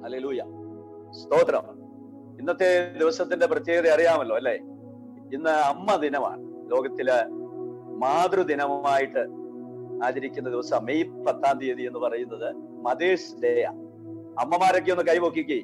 Alleluia സ്തോത്രം ഇന്നത്തെ ദിവസത്തിന്റെ പ്രത്യേകത അറിയാമല്ലോ അല്ലെ ഇന്ന് അമ്മ ദിനമാണ് ലോകത്തില് മാതൃദിനമായിട്ട് ആചരിക്കുന്ന ദിവസം മെയ് പത്താം തീയതി എന്ന് പറയുന്നത് മദേഴ്സ് ഡേ അമ്മമാരൊക്കെ ഒന്ന് കൈപൊക്കിക്കേ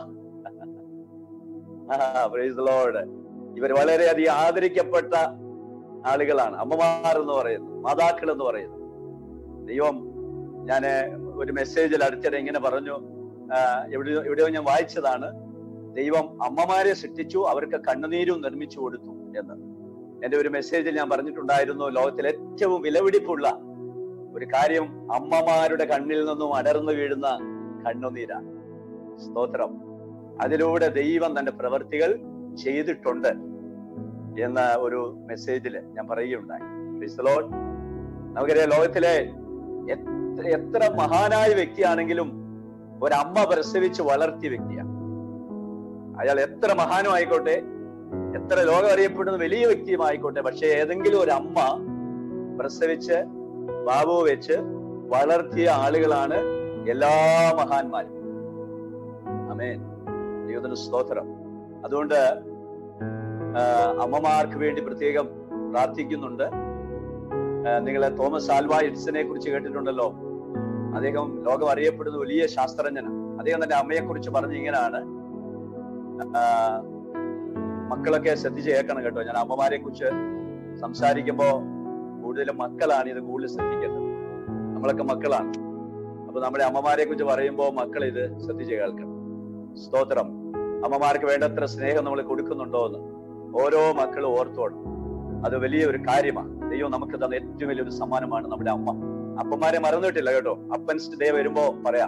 ലോഡ് ഇവർ വളരെയധികം ആദരിക്കപ്പെട്ട ആളുകളാണ് അമ്മമാർ എന്ന് പറയുന്നത് മാതാക്കൾ എന്ന് പറയുന്നത് ദൈവം ഞാൻ ഒരു മെസ്സേജിൽ അടുത്തിടെ ഇങ്ങനെ പറഞ്ഞു ആ, എവിടെയോ എവിടെയോ ഞാൻ വായിച്ചതാണ് ദൈവം അമ്മമാരെ സൃഷ്ടിച്ചു അവർക്ക് കണ്ണുനീരും നിർമ്മിച്ചു കൊടുത്തു എന്ന് എന്റെ ഒരു മെസ്സേജിൽ ഞാൻ പറഞ്ഞിട്ടുണ്ടായിരുന്നു ലോകത്തിൽ ഏറ്റവും വിലപിടിപ്പുള്ള ഒരു കാര്യം അമ്മമാരുടെ കണ്ണിൽ നിന്നും അടർന്നു വീഴുന്ന കണ്ണുനീരാണ് സ്തോത്രം അതിലൂടെ ദൈവം തന്റെ പ്രവർത്തികൾ ചെയ്തിട്ടുണ്ട് എന്ന ഒരു മെസ്സേജിൽ ഞാൻ പറയുകയുണ്ടായി Praise the Lord. നമുക്കറിയാം ലോകത്തിലെ എത്ര എത്ര മഹാനായ വ്യക്തിയാണെങ്കിലും ഒരമ്മ പ്രസവിച്ച് വളർത്തിയ വ്യക്തിയാണ് അയാൾ എത്ര മഹാനും ആയിക്കോട്ടെ എത്ര ലോകം അറിയപ്പെടുന്ന വലിയ വ്യക്തിയും ആയിക്കോട്ടെ പക്ഷെ ഏതെങ്കിലും ഒരു അമ്മ പ്രസവിച്ച് ബാബു വെച്ച് വളർത്തിയ ആളുകളാണ് എല്ലാ മഹാന്മാരും അമേൻ ദൈവത്തിന് സ്തോത്രം അതുകൊണ്ട് ആ, അമ്മമാർക്ക് വേണ്ടി പ്രത്യേകം പ്രാർത്ഥിക്കുന്നുണ്ട് നിങ്ങൾ തോമസ് ആൽവ എഡ്സനെ കുറിച്ച് കേട്ടിട്ടുണ്ടല്ലോ അദ്ദേഹം ലോകം അറിയപ്പെടുന്ന വലിയ ശാസ്ത്രജ്ഞനാണ് അദ്ദേഹം തന്റെ അമ്മയെ കുറിച്ച് പറഞ്ഞ ഇങ്ങനെയാണ് ആ, മക്കളൊക്കെ ശ്രദ്ധിച്ച് കേൾക്കണം കേട്ടോ ഞാൻ അമ്മമാരെ കുറിച്ച് സംസാരിക്കുമ്പോ കൂടുതലും മക്കളാണ് ഇത് കൂടുതൽ ശ്രദ്ധിക്കേണ്ടത് നമ്മളൊക്കെ മക്കളാണ് അപ്പൊ നമ്മുടെ അമ്മമാരെ കുറിച്ച് പറയുമ്പോൾ മക്കൾ ഇത് ശ്രദ്ധിച്ച് കേൾക്കണം സ്തോത്രം അമ്മമാർക്ക് വേണ്ടത്ര സ്നേഹം നമ്മൾ കൊടുക്കുന്നുണ്ടോ എന്ന് ഓരോ മക്കളും ഓർത്തോണം അത് വലിയ ഒരു കാര്യമാണ് ദൈവം നമുക്ക് തന്ന ഏറ്റവും വലിയൊരു സമ്മാനമാണ് നമ്മുടെ അമ്മ അപ്പന്മാരെ മറന്നിട്ടില്ല കേട്ടോ അപ്പൻസ് ഡേ വരുമ്പോ പറയാം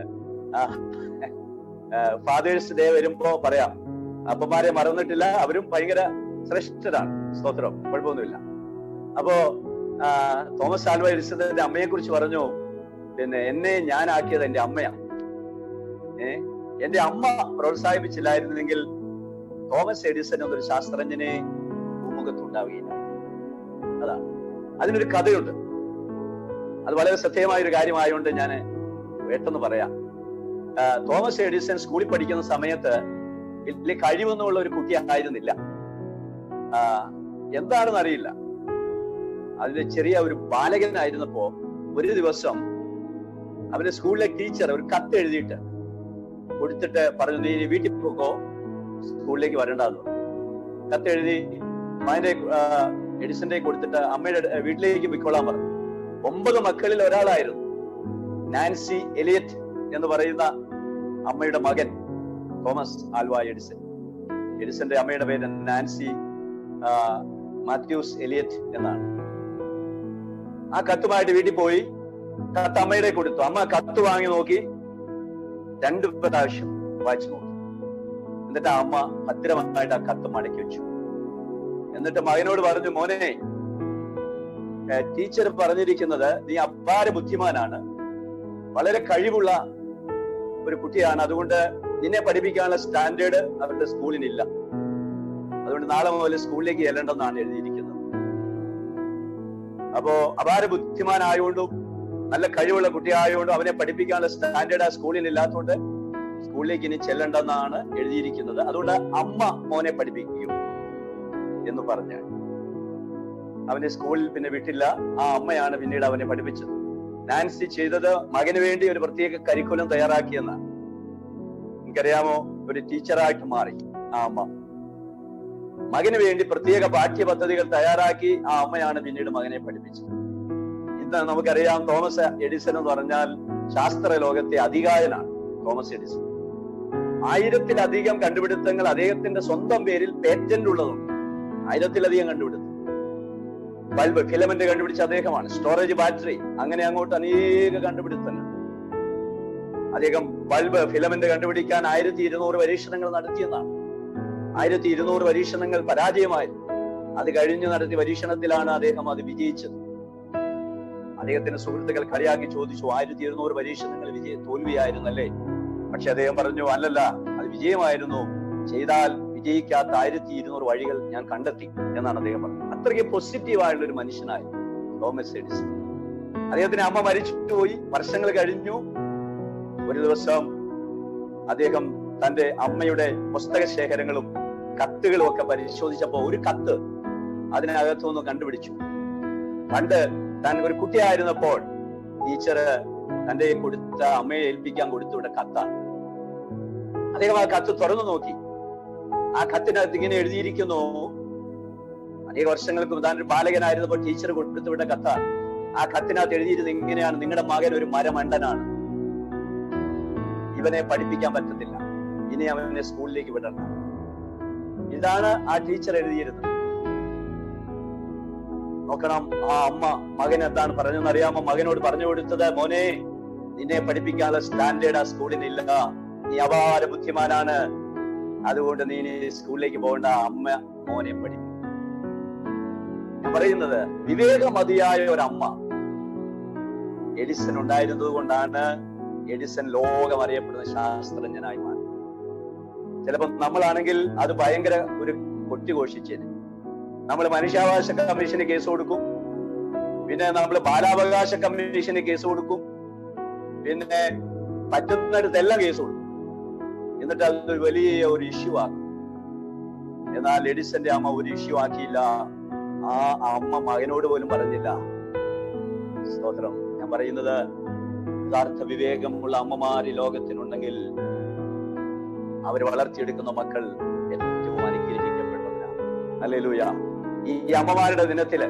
ഫാദേഴ്സ് ഡേ വരുമ്പോ പറയാം അപ്പന്മാരെ മറന്നിട്ടില്ല അവരും ഭയങ്കര ശ്രേഷ്ഠരാണ് സ്തോത്രം കുഴപ്പമൊന്നുമില്ല അപ്പോ ആ, തോമസ് ആൽവ എഡിസന്റെ അമ്മയെ കുറിച്ച് പറഞ്ഞു പിന്നെ എന്നെ ഞാനാക്കിയത് എന്റെ അമ്മയാണ് ഏ എന്റെ അമ്മ പ്രോത്സാഹിപ്പിച്ചില്ലായിരുന്നെങ്കിൽ തോമസ് എഡിസൺ എന്നൊരു ശാസ്ത്രജ്ഞനെ ഭൂമുഖത്തുണ്ടാവുകയില്ല അതാണ് അതിനൊരു കഥയുണ്ട് അത് വളരെ ശ്രദ്ധേയമായ ഒരു കാര്യമായതുകൊണ്ട് ഞാൻ പെട്ടെന്ന് പറയാം ആ, തോമസ് എഡിസൺ സ്കൂളിൽ പഠിക്കുന്ന സമയത്ത് വലിയ കഴിവൊന്നുമുള്ള ഒരു കുട്ടി ആയിരുന്നില്ല ആ, എന്താണെന്ന് അറിയില്ല അതിന്റെ ചെറിയ ഒരു ബാലകനായിരുന്നപ്പോ ഒരു ദിവസം അവന്റെ സ്കൂളിലെ ടീച്ചർ ഒരു കത്ത് എഴുതിയിട്ട് കൊടുത്തിട്ട് പറഞ്ഞു നീ ഇനി വീട്ടിൽ പോക്കോ സ്കൂളിലേക്ക് വരണ്ടെന്ന് കത്ത് എഴുതി മകന്റെ എഡിസന്റെ കൊടുത്തിട്ട് അമ്മയുടെ അടു- വീട്ടിലേക്ക് പോയിക്കോളാൻ പറഞ്ഞു ഒമ്പത് മക്കളിൽ ഒരാളായിരുന്നു നാൻസി എലിയറ്റ് എന്ന് പറയുന്ന അമ്മയുടെ മകൻ തോമസ് ആൽവ എഡിസൺ എഡിസന്റെ അമ്മയുടെ പേര് നാൻസി ആ, മാത്യൂസ് എലിയറ്റ് എന്നാണ് ആ കത്തുമായിട്ട് വീട്ടിൽ പോയി കത്ത് അമ്മയുടെ കൊടുത്തു അമ്മ കത്ത് വാങ്ങി നോക്കി രണ്ട് പ്രാവശ്യം വായിച്ചു നോക്കി എന്നിട്ട് ആ അമ്മ ഭദ്രമായിട്ട് ആ കത്ത് മടക്കി വെച്ചു എന്നിട്ട് മകനോട് പറഞ്ഞു മോനെ ടീച്ചർ പറഞ്ഞിരിക്കുന്നത് നീ അപാര ബുദ്ധിമാനാണ് വളരെ കഴിവുള്ള ഒരു കുട്ടിയാണ് അതുകൊണ്ട് നിന്നെ പഠിപ്പിക്കാനുള്ള സ്റ്റാൻഡേർഡ് അവരുടെ സ്കൂളിനില്ല അതുകൊണ്ട് നാളെ മുതൽ സ്കൂളിലേക്ക് ചെല്ലേണ്ടെന്നാണ് എഴുതിയിരിക്കുന്നത് അപ്പോ അപാര ബുദ്ധിമാനായതുകൊണ്ടും നല്ല കഴിവുള്ള കുട്ടിയായതുകൊണ്ടും അവനെ പഠിപ്പിക്കാനുള്ള സ്റ്റാൻഡേർഡ് ആ സ്കൂളിൽ ഇല്ലാത്തതുകൊണ്ട് സ്കൂളിലേക്ക് ഇനി ചെല്ലണ്ടെന്നാണ് എഴുതിയിരിക്കുന്നത് അതുകൊണ്ട് അമ്മ മോനെ പഠിപ്പിക്കും എന്ന് പറഞ്ഞ അവനെ സ്കൂളിൽ പിന്നെ വിട്ടില്ല ആ അമ്മയാണ് പിന്നീട് അവനെ പഠിപ്പിച്ചത് നാൻസി ചെയ്തത് മകന് വേണ്ടി ഒരു പ്രത്യേക കരിക്കുലം തയ്യാറാക്കിയെന്നാണ് എനിക്കറിയാമോ ഒരു ടീച്ചറായിട്ട് മാറി ആ അമ്മ മകന് വേണ്ടി പ്രത്യേക പാഠ്യ പദ്ധതികൾ തയ്യാറാക്കി ആ അമ്മയാണ് പിന്നീട് മകനെ പഠിപ്പിച്ചത് ഇന്ന് നമുക്കറിയാം തോമസ് എഡിസൺ എന്ന് പറഞ്ഞാൽ ശാസ്ത്ര ലോകത്തെ അധികായനാണ് തോമസ് എഡിസൺ ആയിരത്തിലധികം കണ്ടുപിടുത്തങ്ങൾ അദ്ദേഹത്തിന്റെ സ്വന്തം പേരിൽ പേറ്റന്റ് ഉള്ളതുണ്ട് ആയിരത്തിലധികം കണ്ടുപിടുത്തം ബൾബ് ഫിലമെന്റ് കണ്ടുപിടിച്ച അദ്ദേഹമാണ് സ്റ്റോറേജ് ബാറ്ററി അങ്ങനെ അങ്ങോട്ട് അനേക കണ്ടുപിടുത്തങ്ങൾ അദ്ദേഹം ബൾബ് ഫിലമെന്റ് കണ്ടുപിടിക്കാൻ ആയിരത്തി ഇരുന്നൂറ് പരീക്ഷണങ്ങൾ നടത്തിയെന്നാണ് ആയിരത്തി ഇരുന്നൂറ് പരീക്ഷണങ്ങൾ പരാജയമായിരുന്നു അത് കഴിഞ്ഞ് നടത്തിയ പരീക്ഷണത്തിലാണ് അദ്ദേഹം അത് വിജയിച്ചത് അദ്ദേഹത്തിന്റെ സുഹൃത്തുക്കൾ കളിയാക്കി ചോദിച്ചു ആയിരത്തി ഇരുന്നൂറ് പരീക്ഷണങ്ങൾ വിജയ തോൽവിയായിരുന്നല്ലേ പക്ഷെ അദ്ദേഹം പറഞ്ഞു അല്ലല്ല അത് വിജയമായിരുന്നു ചെയ്താൽ വിജയിക്കാത്ത ആയിരത്തി ഇരുന്നൂറ് വഴികൾ ഞാൻ കണ്ടെത്തി എന്നാണ് അദ്ദേഹം പറഞ്ഞത് അത്രയ്ക്ക് പോസിറ്റീവ് ആയുള്ള ഒരു മനുഷ്യനായി തോമസ് എഡിസൺ അദ്ദേഹത്തിന്റെ അമ്മ മരിച്ചുപോയി വർഷങ്ങൾ കഴിഞ്ഞു ഒരു ദിവസം അദ്ദേഹം തന്റെ അമ്മയുടെ പുസ്തക ശേഖരങ്ങളും കത്തുകളും ഒക്കെ പരിശോധിച്ചപ്പോ ഒരു കത്ത് അതിനകത്തുനിന്ന് കണ്ടുപിടിച്ചു പണ്ട് താൻ ഒരു കുട്ടിയായിരുന്നപ്പോൾ ടീച്ചർ തന്റെ കൊടുത്ത അമ്മയെ ഏൽപ്പിക്കാൻ കൊടുത്തുവിട്ട കത്താണ് അദ്ദേഹം ആ കത്ത് തുറന്നു നോക്കി ആ കത്തിനകത്ത് ഇങ്ങനെ എഴുതിയിരിക്കുന്നു അനേക വർഷങ്ങൾക്ക് മുമ്പ് താൻ ഒരു ബാലകനായിരുന്നപ്പോൾ ടീച്ചർ കൊടുത്തുവിട്ട കത്താണ് ആ കത്തിനകത്ത് എഴുതിയിരുന്നത് ഇങ്ങനെയാണ് നിങ്ങളുടെ മകൻ ഒരു മരമണ്ടനാണ് ഇവനെ പഠിപ്പിക്കാൻ പറ്റത്തില്ല ഇനി അവനെ സ്കൂളിലേക്ക് വിടണം ഇതാണ് ആ ടീച്ചർ എഴുതിയിരുന്നത് നോക്കണം ആ അമ്മ മകൻ എന്താണ് പറഞ്ഞതെന്ന് അറിയാമോ മകനോട് പറഞ്ഞു കൊടുത്തത് മോനെ നിന്നെ പഠിപ്പിക്കാനുള്ള സ്റ്റാൻഡേർഡ് ആ സ്കൂളിനില്ല നീ അപാര ബുദ്ധിമാനാണ് അതുകൊണ്ട് നീ ഇനി സ്കൂളിലേക്ക് പോകേണ്ട അമ്മ മോനെ പഠിപ്പിക്കും ഞാൻ പറയുന്നത് വിവേകമതിയായ ഒരു അമ്മ എഡിസൺ ഉണ്ടായിരുന്നത് കൊണ്ടാണ് എഡിസൺ ലോകം അറിയപ്പെടുന്ന ശാസ്ത്രജ്ഞനായി മാറി ചിലപ്പോൾ നമ്മളാണെങ്കിൽ അത് ഭയങ്കര ഒരു കൊട്ടിഘോഷിച്ചേനെ നമ്മൾ മനുഷ്യാവകാശ കമ്മീഷന് കേസ് കൊടുക്കും പിന്നെ നമ്മൾ ബാലാവകാശ കമ്മീഷന് കേസ് കൊടുക്കും പിന്നെ പറ്റുന്നിടത്തെല്ലാം കേസ് കൊടുക്കും എന്നിട്ട് അത് വലിയ ഒരു ഇഷ്യൂ ആക്കും എന്നാൽ എഡിസന്റെ അമ്മ ഒരു ഇഷ്യൂ ആക്കിയില്ല ആ അമ്മ മകനോട് പോലും പറഞ്ഞില്ല സ്തോത്രം ഞാൻ പറയുന്നത് യഥാർത്ഥ വിവേകമുള്ള അമ്മമാർ ഈ ലോകത്തിനുണ്ടെങ്കിൽ അവർ വളർത്തിയെടുക്കുന്ന മക്കൾ ഏറ്റവും അനുഗ്രഹിക്കപ്പെട്ടവരാണ് അല്ലേലൂയ ഈ അമ്മമാരുടെ ദിനത്തില്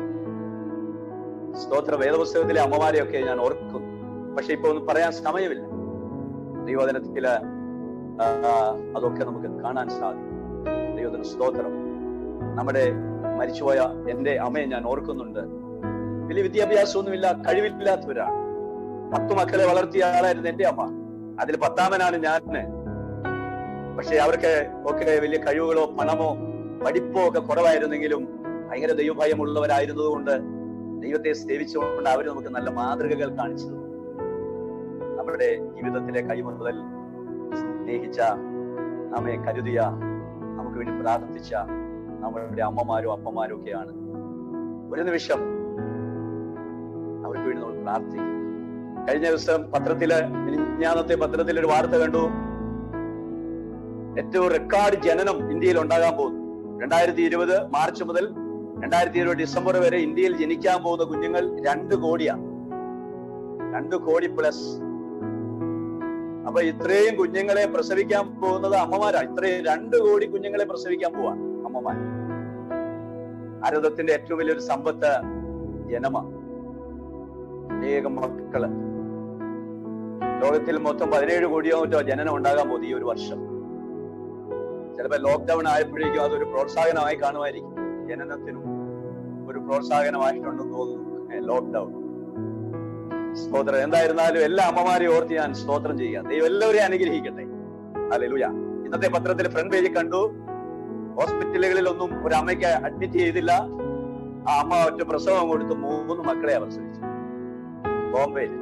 സ്തോത്ര വേദപുസ്തകത്തിലെ അമ്മമാരെയൊക്കെ ഞാൻ ഓർക്കുന്നു പക്ഷെ ഇപ്പൊ ഒന്നും പറയാൻ സമയമില്ല ദൈവദിനത്തില് ആ, അതൊക്കെ നമുക്ക് കാണാൻ സാധിക്കും ദൈവത്തിന് സ്തോത്രം നമ്മുടെ മരിച്ചുപോയ എന്റെ അമ്മയെ ഞാൻ ഓർക്കുന്നുണ്ട് വലിയ വിദ്യാഭ്യാസമൊന്നുമില്ല കഴിവില്ലാത്തവരാണ് പത്തു മക്കളെ വളർത്തിയ ആളായിരുന്നു എന്റെ അമ്മ അതിൽ പത്താമനാണ് ഞാൻ പക്ഷെ അവർക്ക് ഒക്കെ വലിയ കഴിവുകളോ പണമോ പഠിപ്പോ ഒക്കെ കുറവായിരുന്നെങ്കിലും ഭയങ്കര ദൈവഭയമുള്ളവരായിരുന്നതുകൊണ്ട് ദൈവത്തെ സേവിച്ചുകൊണ്ട് അവർ നമുക്ക് നല്ല മാതൃകകൾ കാണിച്ചു തന്നു. നമ്മുടെ ജീവിതത്തിലെ കൈ മുതൽ സ്നേഹിച്ച നമ്മെ കരുതിയ നമുക്ക് വേണ്ടി പ്രാർത്ഥിച്ച നമ്മളുടെ അമ്മമാരും അപ്പന്മാരും ഒക്കെയാണ് ഒരു നിമിഷം അവർക്ക് വേണ്ടി നമ്മൾ പ്രാർത്ഥിക്കും കഴിഞ്ഞ ദിവസം പത്രത്തില് ഞാനത്തെ പത്രത്തിൽ ഒരു വാർത്ത കണ്ടു ഏറ്റവും റെക്കോർഡ് ജനനം ഇന്ത്യയിൽ ഉണ്ടാകാൻ പോകുന്നു രണ്ടായിരത്തി ഇരുപത് മാർച്ച് മുതൽ രണ്ടായിരത്തി ഇരുപത് ഡിസംബർ വരെ ഇന്ത്യയിൽ ജനിക്കാൻ പോകുന്ന കുഞ്ഞുങ്ങൾ രണ്ട് കോടിയാണ് രണ്ട് കോടി പ്ലസ് അപ്പൊ ഇത്രയും കുഞ്ഞുങ്ങളെ പ്രസവിക്കാൻ പോകുന്നത് അമ്മമാരാ ഇത്രയും രണ്ട് കോടി കുഞ്ഞുങ്ങളെ പ്രസവിക്കാൻ പോവാ അമ്മമാർ ഭാരതത്തിന്റെ ഏറ്റവും വലിയൊരു സമ്പത്ത് ജനമാ അനേകം മക്കള് ലോകത്തിൽ മൊത്തം പതിനേഴ് കോടിയോ മറ്റോ ജനനം ഉണ്ടാകാൻ പോകുന്നു ഈ ഒരു വർഷം ചിലപ്പോ ലോക്ക്ഡൌൺ ആയപ്പോഴേക്കും അതൊരു പ്രോത്സാഹനമായി കാണുമായിരിക്കും ജനനത്തിനും ഒരു പ്രോത്സാഹനമായിട്ടുണ്ടെന്ന് തോന്നുന്നു ലോക്ക്ഡൌൺ സ്തോത്രം എന്തായിരുന്നാലും എല്ലാ അമ്മമാരെയും ഓർത്ത് ഞാൻ സ്തോത്രം ചെയ്യുക ദൈവം എല്ലാവരെയും അനുഗ്രഹിക്കട്ടെ അല്ലേലൂയ ഇന്നത്തെ പത്രത്തിൽ ഫ്രണ്ട് പേജിൽ കണ്ടു ഹോസ്പിറ്റലുകളിലൊന്നും ഒരു അമ്മയ്ക്ക് അഡ്മിറ്റ് ചെയ്തില്ല ആ അമ്മ ഒറ്റ പ്രസവം കൊടുത്ത് മൂന്ന് മക്കളെ പ്രസവിച്ചു ബോംബെയിൽ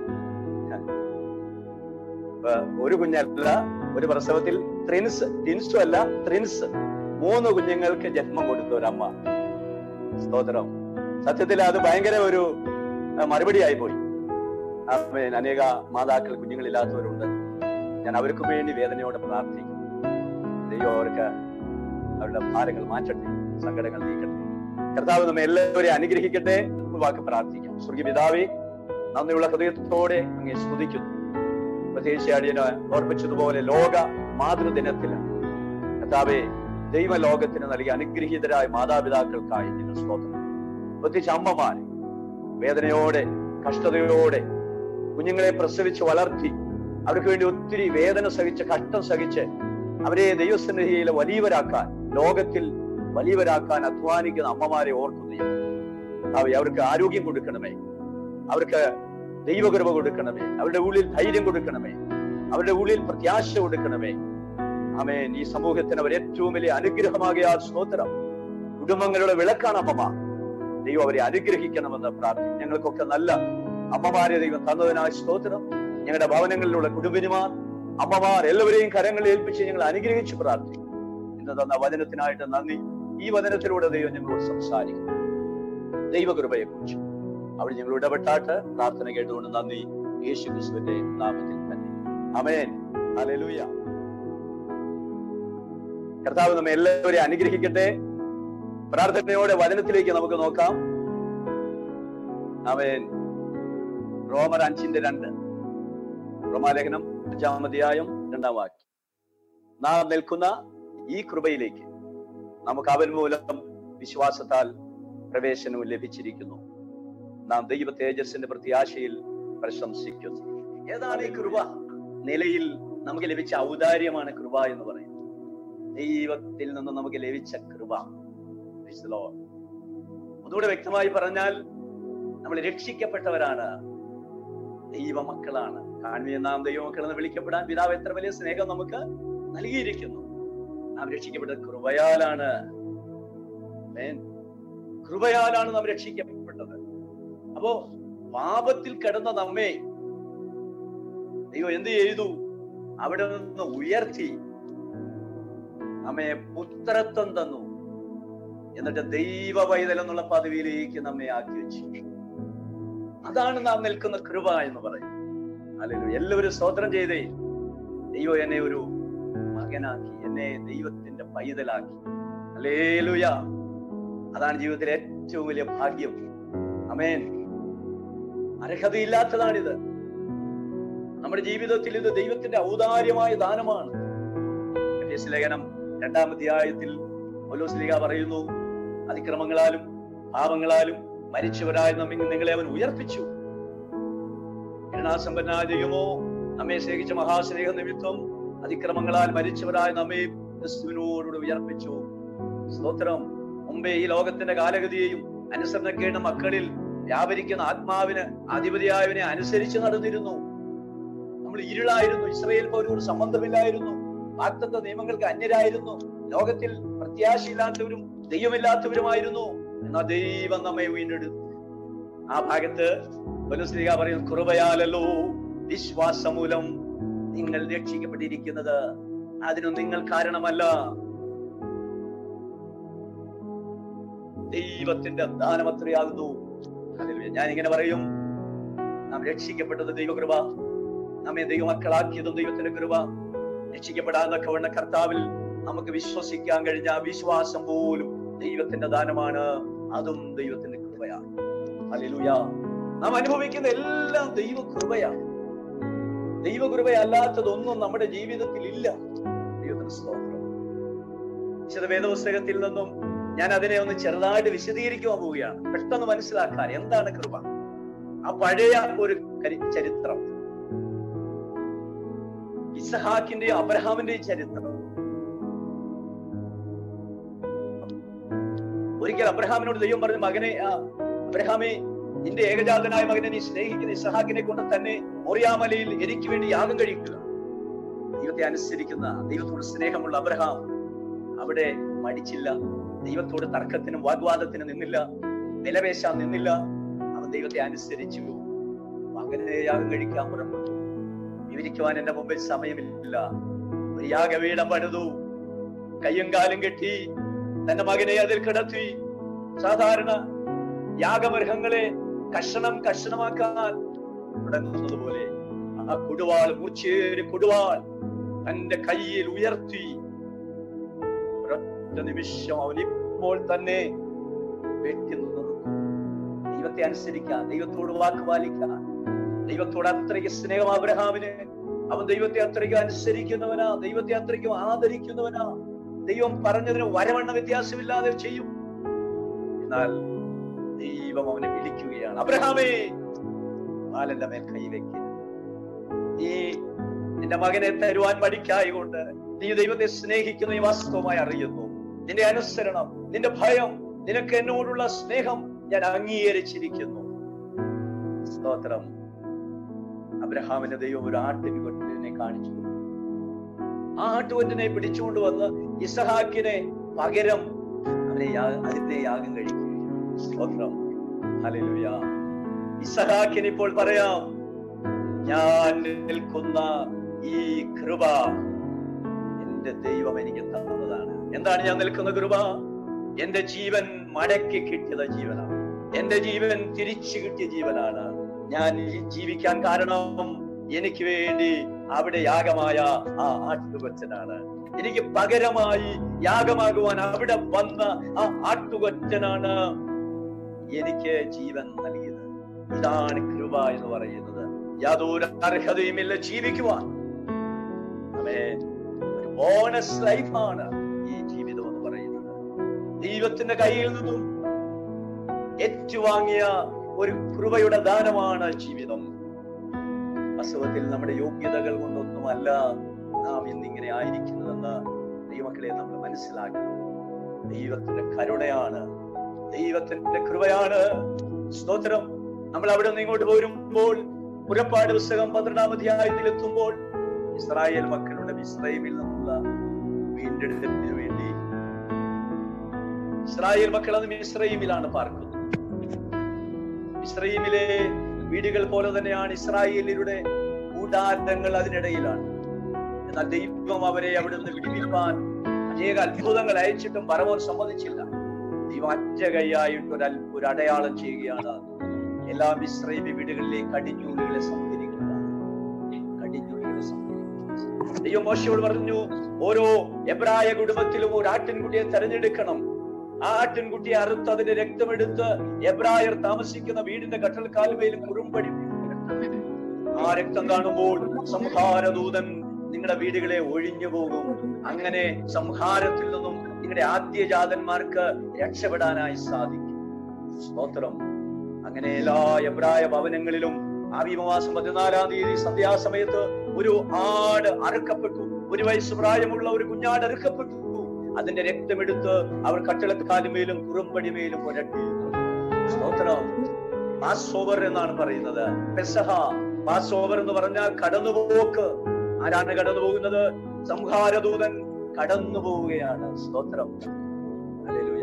ഇപ്പൊ ഒരു കുഞ്ഞല്ല ഒരു പ്രസവത്തിൽ ട്രിൻസ് ടിൻസും അല്ല ട്രിൻസ് മൂന്ന് കുഞ്ഞുങ്ങൾക്ക് ജന്മം കൊടുത്ത ഒരമ്മ സ്തോത്രം സത്യത്തിൽ അത് ഭയങ്കര ഒരു മറുപടി ആയി പോയി ആമേൻ. അനേക മാതാക്കൾ കുഞ്ഞുങ്ങളില്ലാത്തവരുണ്ട് ഞാൻ അവർക്ക് വേണ്ടി വേദനയോടെ പ്രാർത്ഥിക്കും ദൈവം അവർക്ക് അവരുടെ ഭാരങ്ങൾ മാറ്റട്ടെ സങ്കടങ്ങൾ നീക്കട്ടെ കർത്താവ് നമ്മെ എല്ലാവരെയും അനുഗ്രഹിക്കട്ടെ ഒരു വാക്ക് പ്രാർത്ഥിക്കാം സ്വർഗീയ പിതാവേ നന്ദിയുള്ള ഹൃദയത്തോടെ അങ്ങേ സ്തുതിക്കുന്നു പ്രത്യേകിച്ച് അടിയന് ഓർമ്മിച്ചതുപോലെ ലോക മാതൃദിനത്തില് കർത്താവെ ദൈവ ലോകത്തിന് നൽകിയ അനുഗ്രഹീതരായ മാതാപിതാക്കൾക്കായി നിങ്ങൾ സ്തോത്രം പ്രത്യേകിച്ച് അമ്മമാർ വേദനയോടെ കഷ്ടതയോടെ കുഞ്ഞുങ്ങളെ പ്രസവിച്ച് വളർത്തി അവർക്ക് വേണ്ടി ഒത്തിരി വേദന സഹിച്ച് കഷ്ടം സഹിച്ച് അവരെ ദൈവസന്നിധിയിൽ വലിയവരാക്കാൻ ലോകത്തിൽ വലിയവരാക്കാൻ അധ്വാനിക്കുന്ന അമ്മമാരെ ഓർക്കുന്നു അവ അവർക്ക് ആരോഗ്യം കൊടുക്കണമേ അവർക്ക് ദൈവകൃപ കൊടുക്കണമേ അവരുടെ ഉള്ളിൽ ധൈര്യം കൊടുക്കണമേ അവരുടെ ഉള്ളിൽ പ്രത്യാശ കൊടുക്കണമേ ആമേൻ ഈ സമൂഹത്തിന് അവർ ഏറ്റവും വലിയ അനുഗ്രഹമാകിയ സ്തോത്രം കുടുംബങ്ങളുടെ വിളക്കാണ് അമ്മമാ ദൈവം അവരെ അനുഗ്രഹിക്കണമെന്ന് പ്രാർത്ഥിക്കും ഞങ്ങൾക്കൊക്കെ നല്ല അമ്മമാരെ ദൈവം തന്നതിനായി സ്തോത്രം ഞങ്ങളുടെ ഭവനങ്ങളിലുള്ള കുടുംബിനിമാർ അമ്മമാർ എല്ലാവരെയും കരങ്ങളിൽ ഏൽപ്പിച്ച് ഞങ്ങൾ അനുഗ്രഹിച്ച് പ്രാർത്ഥിക്കും ഇന്ന് തന്ന വചനത്തിനായിട്ട് നന്ദി ഈ വചനത്തിലൂടെ ദൈവം ഞങ്ങളോട് സംസാരിക്കും ദൈവകൃപയെ കുറിച്ച് അവിടെ ഞങ്ങൾ ഇടപെട്ടാട്ട് പ്രാർത്ഥന കേട്ടുകൊണ്ട് നന്ദി യേശു ക്രിസ്തുവിന്റെ നാമത്തിൽ തന്നെ അമേൻ ഹല്ലേലൂയ കർത്താവ് നമ്മെ എല്ലാവരെയും അനുഗ്രഹിക്കട്ടെ പ്രാർത്ഥനയോടെ വചനത്തിലേക്ക് നമുക്ക് നോക്കാം അവൻ റോമർ അഞ്ചിന്റെ രണ്ട് റോമാലേഖനം അഞ്ചാം അധ്യായം രണ്ടാം വാക്യം നാം നിൽക്കുന്ന ഈ കൃപയിലേക്ക് നമുക്ക് അവൻ മൂലം വിശ്വാസത്താൽ പ്രവേശനവും ലഭിച്ചിരിക്കുന്നു നാം ദൈവ തേജസ്സിന്റെ പ്രത്യാശയിൽ പ്രശംസിക്കുന്നു ഏതാണ് ഈ കൃപ നിലയിൽ നമുക്ക് ലഭിച്ച ഔദാര്യമാണ് കൃപ എന്ന് പറയുന്നത് ദൈവത്തിൽ നിന്ന് നമുക്ക് ലഭിച്ച കൃപ Praise the Lord. ഒന്നുകൂടെ വ്യക്തമായി പറഞ്ഞാൽ നമ്മൾ രക്ഷിക്കപ്പെട്ടവരാണ് ദൈവമക്കളാണ് കാണുകയും നാം ദൈവമക്കൾ എന്ന് വിളിക്കപ്പെടാൻ പിതാവ് എത്ര വലിയ സ്നേഹം നമുക്ക് നൽകിയിരിക്കുന്നു നാം രക്ഷിക്കപ്പെട്ടത് കൃപയാലാണ് Amen. കൃപയാലാണ് നാം രക്ഷിക്കപ്പെട്ടത് അപ്പോ പാപത്തിൽ കിടന്ന നമ്മെ ദൈവം എന്ത് ചെയ്തു അവിടെ നിന്ന് ഉയർത്തി നമ്മെ പുത്രത്വം തന്നു എന്നിട്ട് ദൈവ പൈതൽ എന്നുള്ള പദവിയിലേക്ക് നമ്മെ ആക്കി വെച്ചു അതാണ് നാം നിൽക്കുന്ന കൃപ എന്ന് പറയും അല്ലെങ്കിൽ എല്ലാവരും സ്തോത്രം ചെയ്തേ ദൈവം എന്നെ ഒരു മകനാക്കി എന്നെ ദൈവത്തിന്റെ പൈതലാക്കി അല്ലേലുയ അതാണ് ജീവിതത്തിലെ ഏറ്റവും വലിയ ഭാഗ്യം അമേൻ അർഹതയില്ലാത്തതാണിത് നമ്മുടെ ജീവിതത്തിൽ ഇത് ദൈവത്തിന്റെ ഔദാര്യമായ ദാനമാണ് എഫേസ്യ ലേഖനം രണ്ടാം അധ്യായത്തിൽ ലീഗ പറയുന്നു അതിക്രമങ്ങളാലും പാപങ്ങളാലും മരിച്ചവരായ നമ്മെ നിങ്ങളെ അവൻ ഉയർപ്പിച്ചു കരുണാസമ്പന്നായ ദൈവമോ നമ്മെ സ്നേഹിച്ച മഹാസ്നേഹ നിമിത്തം അതിക്രമങ്ങളാൽ മരിച്ചവരായ നമ്മെ ക്രിസ്തുവിനോടുകൂടി ഉയർപ്പിച്ചു സ്തോത്രം മുമ്പേ ഈ ലോകത്തിന്റെ കാലഗതിയെയും അനുസരണക്കേണ്ട മക്കളിൽ വ്യാപരിക്കുന്ന ആത്മാവിന് അധിപതിയായവനെ അനുസരിച്ച് നടന്നിരുന്നു നമ്മൾ ഇരുളായിരുന്നു ഇസ്രയേൽ പോലും സംബന്ധമില്ലായിരുന്നു വാക്തത്വ നിയമങ്ങൾക്ക് അന്യരായിരുന്നു ലോകത്തിൽ പ്രത്യാശയില്ലാത്തവരും ദൈവമില്ലാത്തവരുമായിരുന്നു എന്നാൽ ദൈവം നമ്മെ വീണ്ടെടുത്തു ആ ഭാഗത്ത് പലുസ്ലിക പറയുന്നു കൃപയാലല്ലോ വിശ്വാസമൂലം നിങ്ങൾ രക്ഷിക്കപ്പെട്ടിരിക്കുന്നത് അതിനു നിങ്ങൾ കാരണമല്ല ദൈവത്തിന്റെ ദാനമത്രയാകുന്നു ഞാൻ ഇങ്ങനെ പറയും നാം രക്ഷിക്കപ്പെട്ടത് ദൈവകൃപ നമ്മെ ദൈവമക്കളാക്കിയതും ദൈവത്തിന്റെ കൃപ രക്ഷിക്കപ്പെടാന്നൊക്കെ വേണ്ട കർത്താവിൽ നമുക്ക് വിശ്വസിക്കാൻ കഴിഞ്ഞ ആ വിശ്വാസം പോലും ദൈവത്തിന്റെ ദാനമാണ് അതും ദൈവത്തിന്റെ കൃപയാണ് അല്ലേലൂയ നാം അനുഭവിക്കുന്ന എല്ലാം ദൈവ കൃപയാണ് ദൈവകൃപയല്ലാത്തതൊന്നും നമ്മുടെ ജീവിതത്തിൽ ഇല്ല ദൈവത്തിന് സ്തോത്രം വിശുദ്ധ വേദപുസ്തകത്തിൽ നിന്നും ഞാൻ അതിനെ ഒന്ന് ചെറുതായിട്ട് വിശദീകരിക്കുവാൻ പോവുകയാണ് പെട്ടെന്ന് മനസ്സിലാക്കാൻ എന്താണ് കൃപ ആ പഴയ ഒരു കരി- ചരിത്രം ഇസഹാക്കിന്റെയും അബ്രഹാമിന്റെയും ചരിത്രം ഒരിക്കൽ അബ്രഹാമിനോട് ദൈവം പറഞ്ഞു മകനെ ആ, അബ്രഹാമേ നിന്റെ ഏകജാതനായ മകനെ നീ സ്നേഹിക്കുന്ന ഇസഹാക്കിനെ കൊണ്ട് തന്നെ മൊറിയാമലയിൽ എനിക്ക് വേണ്ടി യാഗം കഴിക്കുക ദൈവത്തെ അനുസരിക്കുന്ന ദൈവത്തോട് സ്നേഹമുള്ള അബ്രഹാം അവിടെ മടിച്ചില്ല ദൈവത്തോട് തർക്കത്തിനും വാഗ്വാദത്തിനും നിന്നില്ല വിലപേശാൻ നിന്നില്ല അവൻ ദൈവത്തെ അനുസരിച്ചു മകനെ യാഗം കഴിക്കാൻ പുറപ്പെട്ടു വിവരിക്കുവാൻ എന്റെ മുമ്പിൽ സമയമില്ല ഒരു യാഗവീടം പണിതു കയ്യും കാലും കെട്ടി തന്റെ മകനെ അതിൽ കിടത്തി സാധാരണ യാഗമൃഗങ്ങളെ കഷണം കഷണമാക്കാൻ തുടങ്ങുന്നത് പോലെ ആ കൊടുവാൾ മൂർച്ചയേറി കൊടുവാൾ തന്റെ കയ്യിൽ ഉയർത്തി ഒരൊറ്റ നിമിഷം അവൻ ഇപ്പോൾ തന്നെ വെട്ടി നിർത്തും ദൈവത്തെ അനുസരിക്കാൻ ദൈവത്തോട് വാക്ക് പാലിക്കാൻ ദൈവത്തോട് അത്രയ്ക്ക് സ്നേഹം അബ്രഹാമിന് അവൻ ദൈവത്തെ അത്രയ്ക്കും അനുസരിക്കുന്നവനാ ദൈവത്തെ അത്രയ്ക്കും ആദരിക്കുന്നവനാ ദൈവം പറഞ്ഞതിന് വരവണ്ണ വ്യത്യാസമില്ലാതെ ചെയ്യും എന്നാൽ ദൈവം അവനെ വിളിക്കുകയാണ് അബ്രഹാമേ ബാലന്റെ മേൽ കൈവയ്ക്കുക നീ നിന്റെ മകനെ തരുവാൻ മടിക്കായി കൊണ്ട് നീ ദൈവത്തെ സ്നേഹിക്കുന്ന ഈ വാസ്തവമായി അറിയുന്നു നിന്റെ അനുസരണം നിന്റെ ഭയം നിനക്ക് എന്നോടുള്ള സ്നേഹം ഞാൻ അംഗീകരിച്ചിരിക്കുന്നു സ്തോത്രം അബ്രഹാമിന്റെ ദൈവം ഒരു ആട്ടിൻകുട്ടിനെ കാണിച്ചു കൊടുത്തു. ആ ആട്ടുകൊറ്റനെ പിടിച്ചുകൊണ്ട് വന്ന് ഇസഹാക്കിനെ പകരം അവനെ യാ- അതിന്റെ യാഗം കഴിക്കുകയാണ് സ്തോത്രം ഹല്ലേലൂയ ഇസഹാക്കിന് ഇപ്പോൾ പറയാം ഞാൻ നിൽക്കുന്ന ഈ കൃപ എന്റെ ദൈവം എനിക്ക് തന്നതാണ് എന്താണ് ഞാൻ നിൽക്കുന്ന കൃപ എന്റെ ജീവൻ മടക്കി കിട്ടിയത് ജീവനാണ് എന്റെ ജീവൻ തിരിച്ചു കിട്ടിയ ജീവനാണ് ഞാൻ ഈ ജീവിക്കാൻ കാരണം എനിക്ക് വേണ്ടി അവിടെ യാഗമായ ആ ആട്ടുകൊച്ചനാണ് എനിക്ക് പകരമായി യാഗമാകുവാൻ അവിടെ വന്ന ആ ആട്ടുകൊറ്റനാണ് എനിക്ക് ജീവൻ നൽകിയത് ഇതാണ് കൃപ എന്ന് പറയുന്നത് യാതൊരു അർഹതയുമില്ല ജീവിക്കുവാൻ ആമേൻ. ഒരു ബോണസ് ലൈഫാണ് ഈ ജീവിതം എന്ന് പറയുന്നത് ദൈവത്തിന്റെ കയ്യിൽ നിന്നും ഏറ്റുവാങ്ങിയ ഒരു കൃപയുടെ ദാനമാണ് ജീവിതം വാസ്തവത്തിൽ നമ്മുടെ യോഗ്യതകൾ കൊണ്ടൊന്നുമല്ല നാം ഇന്നിങ്ങനെ ആയിരിക്കുന്നതെന്ന് ദൈവമക്കളെ നമ്മൾ മനസ്സിലാക്കണം ദൈവത്തിന്റെ കരുണയാണ് ദൈവത്തിന്റെ കൃപയാണ് സ്തോത്രം നമ്മൾ അവിടെ നിന്ന് ഇങ്ങോട്ട് പോരുമ്പോൾ പുറപ്പാട് പുസ്തകം പന്ത്രണ്ടാം അധ്യായത്തിൽ എത്തുമ്പോൾ ഇസ്രായേൽ മക്കളുടെ ഇസ്രായേലിൽ നിന്നുള്ള വീണ്ടെടുപ്പിന് വേണ്ടി ഇസ്രായേൽ മക്കൾ അത് മിശ്രൈമിലാണ് പാർക്കുന്നത് ഇസ്രയേലിലെ വീടുകൾ പോലെ തന്നെയാണ് ഇസ്രായേലിയുടെ കൂടാരങ്ങൾ അതിനിടയിലാണ് എന്നാൽ ദൈവം അവരെ അവിടുന്ന് വിടിവിപ്പാൻ അനേക അത്ഭുതങ്ങൾ അയച്ചിട്ടും പറവോൻ സമ്മതിച്ചില്ല ദൈവം അറ്റ കൈയായിട്ട് ഒരു അൽ- ഒരു അടയാളം ചെയ്യുകയാണ് എല്ലാ ഇസ്രയേലി വീടുകളിലെയും കടിഞ്ഞൂലുകളെ സംഭരിക്കുക കടിഞ്ഞൂലുകളെ സംഭരിക്കുക ദൈവം മോശയോട് പറഞ്ഞു ഓരോ എബ്രായ കുടുംബത്തിലും ഒരു ആട്ടിൻകുട്ടിയെ തെരഞ്ഞെടുക്കണം ആ ആട്ടിൻകുട്ടിയെ അറുത്ത് അതിന്റെ രക്തമെടുത്ത് എബ്രായർ താമസിക്കുന്ന വീടിന്റെ കട്ടൽക്കാലുമേലും കുറുമ്പടി ആ രക്തം കാണുമ്പോൾ സംഹാരദൂതൻ നിങ്ങളുടെ വീടുകളെ ഒഴിഞ്ഞു പോകും അങ്ങനെ സംഹാരത്തിൽ നിന്നും നിങ്ങളുടെ ആദ്യജാതന്മാർക്ക് രക്ഷപ്പെടാനായി സാധിക്കും സ്തോത്രം അങ്ങനെ എല്ലാ എബ്രായ ഭവനങ്ങളിലും ആവിമമാസം പതിനാലാം തീയതി സന്ധ്യാസമയത്ത് ഒരു ആട് അറുക്കപ്പെട്ടു ഒരു വയസ്സ് പ്രായമുള്ള ഒരു കുഞ്ഞാട് അറുക്കപ്പെട്ടു അതിന്റെ രക്തമെടുത്ത് അവർ കട്ടിളക്കാലുമേലും കുറുമ്പടിമേലും പുരട്ടി സ്തോത്രം പാസ് ഓവർ എന്നാണ് പറയുന്നത് പെസഹ പാസ് ഓവർ എന്ന് പറഞ്ഞാൽ കടന്നുപോക്ക് ആരാണ് കടന്നു പോകുന്നത് സംഹാരദൂതൻ കടന്നു പോവുകയാണ് സ്തോത്രം ഹല്ലേലൂയ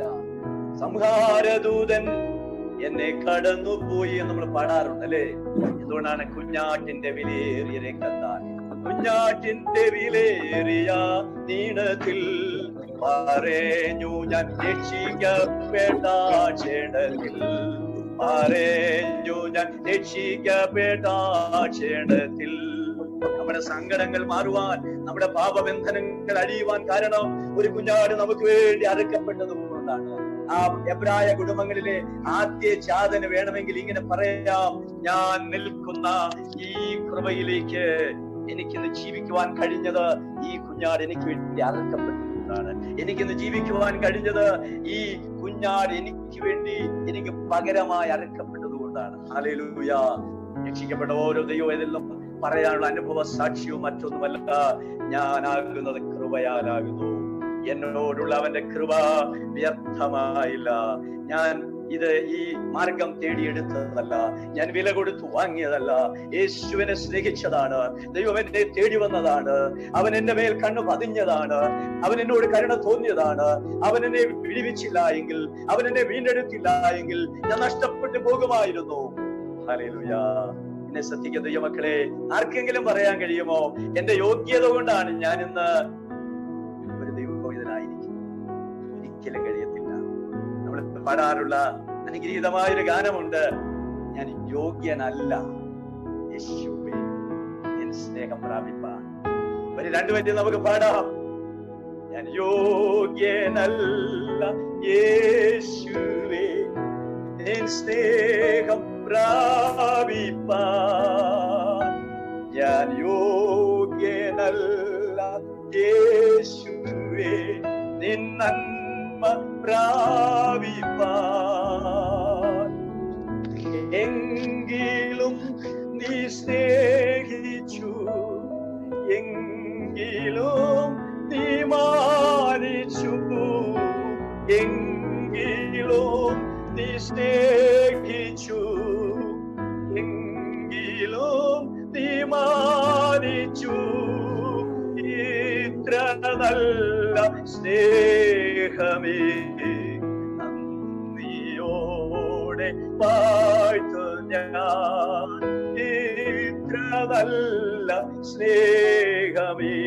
സംഹാരദൂതൻ എന്നെ കടന്നുപോയി എന്ന് നമ്മൾ പാടാറുണ്ട് അല്ലേ എന്തുകൊണ്ടാണ് കുഞ്ഞാട്ടിന്റെ വിലയേറിയ രക്തത്താൽ കുഞ്ഞാട്ടിന്റെ വിലയേറിയ നീണത്തിൽ പറയഞ്ഞു ഞാൻ രക്ഷിക്കപ്പെട്ട ക്ഷണത്തിൽ പറയഞ്ഞു ഞാൻ രക്ഷിക്കപ്പെട്ട ക്ഷണത്തിൽ നമ്മുടെ സങ്കടങ്ങൾ മാറുവാൻ നമ്മുടെ പാപബന്ധനങ്ങൾ അടിയുവാൻ കാരണം ഒരു കുഞ്ഞാട് നമുക്ക് വേണ്ടി അറുക്കപ്പെട്ടത് കൊണ്ടാണ് ആ എബ്രായ കുടുംബങ്ങളിലെ ആദ്യ ജാതന് വേണമെങ്കിൽ ഇങ്ങനെ പറയാം ഞാൻ നിൽക്കുന്ന ഈ കൃപയിലേക്ക് എനിക്കിന്ന് ജീവിക്കുവാൻ കഴിഞ്ഞത് ഈ കുഞ്ഞാട് എനിക്ക് വേണ്ടി അറുക്കപ്പെട്ടതുകൊണ്ടാണ് എനിക്കിന്ന് ജീവിക്കുവാൻ കഴിഞ്ഞത് ഈ കുഞ്ഞാട് എനിക്ക് വേണ്ടി എനിക്ക് പകരമായി അറുക്കപ്പെട്ടത് കൊണ്ടാണ് ഹാലൂയ രക്ഷിക്കപ്പെട്ട ഓരോ ദൈവം ഏതെല്ലാം പറയാനുള്ള അനുഭവ സാക്ഷ്യവും മറ്റൊന്നുമല്ല ഞാനാകുന്നത് കൃപയാലാകുന്നു എന്നോടുള്ള അവന്റെ കൃപ വ്യർത്ഥമായില്ല ഞാൻ ഇത് ഈ മാർഗം തേടിയെടുത്തതല്ല ഞാൻ വില കൊടുത്തു വാങ്ങിയതല്ല യേശുവിനെ സ്നേഹിച്ചതാണ് ദൈവം എന്നെ തേടി വന്നതാണ് അവൻ എന്റെ മേൽ കണ്ണു പതിഞ്ഞതാണ് അവൻ എന്നോട് കരുണ തോന്നിയതാണ് അവൻ എന്നെ വിടിവിച്ചില്ല എങ്കിൽ അവൻ എന്നെ വീണ്ടെടുത്തില്ല എങ്കിൽ ഞാൻ നഷ്ടപ്പെട്ടു പോകുമായിരുന്നു ഹല്ലേലൂയ എന്നെ ശ്രദ്ധിക്കുന്ന ദൈവമക്കളെ ആർക്കെങ്കിലും പറയാൻ കഴിയുമോ എന്റെ യോഗ്യത കൊണ്ടാണ് ഞാൻ ഇന്ന് ഒരു ദൈവകോവിതനായിരിക്കുന്നത് ഒരിക്കലും കഴിയത്തില്ല നമ്മൾ പാടാറുള്ള അനുഗ്രഹീതമായ ഒരു ഗാനമുണ്ട് ഞാൻ യോഗ്യനല്ല യേശുവേ എൻ സ്നേഹം പ്രാപിപ്പാൻ ഒരു രണ്ടുപേരും നമുക്ക് പാടാം ഞാൻ യോഗ്യനല്ല യേശുവേ എൻ സ്നേഹം പ്രാപിപ്പാൻ ഞാൻ യോഗ്യനല്ല യേശുവേ നിൻ നന്മ പ്രാപിപ്പാൻ എങ്കിലും നീ സ്നേഹിച്ചു എങ്കിലും നീ മാനിച്ചു എങ്കിലും നീ സ്നേഹിച്ചു എങ്കിലും നീ മാനിച്ചു ഇത്ര നല്ല സ്നേഹമേ നന്ദിയോടെ വാഴ്ത്തു ഞാൻ ഇത്ര നല്ല സ്നേഹമേ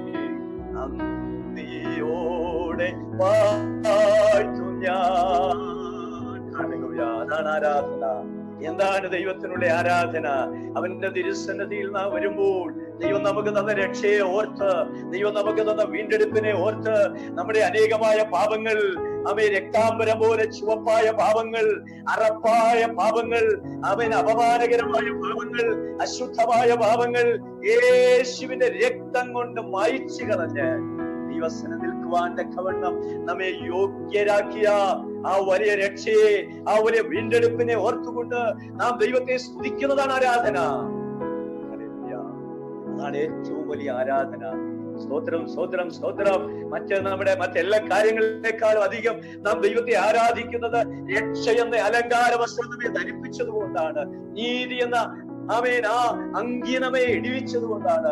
നന്ദിയോടെ വാഴ്ത്തു ഞാൻ ഹല്ലേലൂയ. അതാണ് ആരാധന എന്താണ് ദൈവത്തിനുള്ള ആരാധന അവന്റെ തിരുസന്നതിയിൽ നാം വരുമ്പോൾ ദൈവം നമുക്ക് തന്ന രക്ഷയെ ഓർത്ത് ദൈവം നമുക്ക് തന്ന വീണ്ടെടുപ്പിനെ ഓർത്ത് നമ്മുടെ അനേകമായ പാപങ്ങൾ അവയെ രക്താംബരം പോലെ ചുവപ്പായ പാപങ്ങൾ അറപ്പായ പാപങ്ങൾ അവൻ അപമാനകരമായ പാപങ്ങൾ അശുദ്ധമായ പാപങ്ങൾ യേശുവിന്റെ രക്തം കൊണ്ട് മായിച്ചു കളഞ്ഞ് ദൈവസന നിൽക്കുവാൻ തക്കവണ്ണം നമ്മെ യോഗ്യരാക്കിയ ആ വലിയ രക്ഷയെ ആ വലിയ വീണ്ടെടുപ്പിനെ ഓർത്തുകൊണ്ട് നാം ദൈവത്തെ സ്തുതിക്കുന്നതാണ് ആരാധന ഹല്ലേലൂയ. അതാണ് ഏറ്റവും വലിയ ആരാധന സ്തോത്രം സ്തോത്രം സ്തോത്രം മറ്റ് നമ്മുടെ മറ്റെല്ലാ കാര്യങ്ങളെക്കാളും അധികം നാം ദൈവത്തെ ആരാധിക്കുന്നത് രക്ഷ എന്ന അലങ്കാര വസ്ത്രം നമ്മെ ധരിപ്പിച്ചത് കൊണ്ടാണ് നീതി എന്ന ആമേൻ ആ അങ്കി നമ്മെ ഇടിവിച്ചത് കൊണ്ടാണ്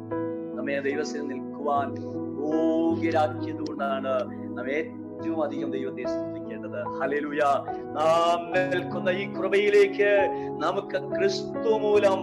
നമ്മെ ദൈവത്തിൽ നിൽക്കുവാൻ യോഗ്യരാക്കിയത് കൊണ്ടാണ് നാം ഏറ്റവും അധികം ദൈവത്തെ സ്തുതിക്കേണ്ടത് ഹല്ലേലൂയ നാം നിൽക്കുന്ന ഈ കൃപയിലേക്ക് നമുക്ക് ക്രിസ്തു മൂലം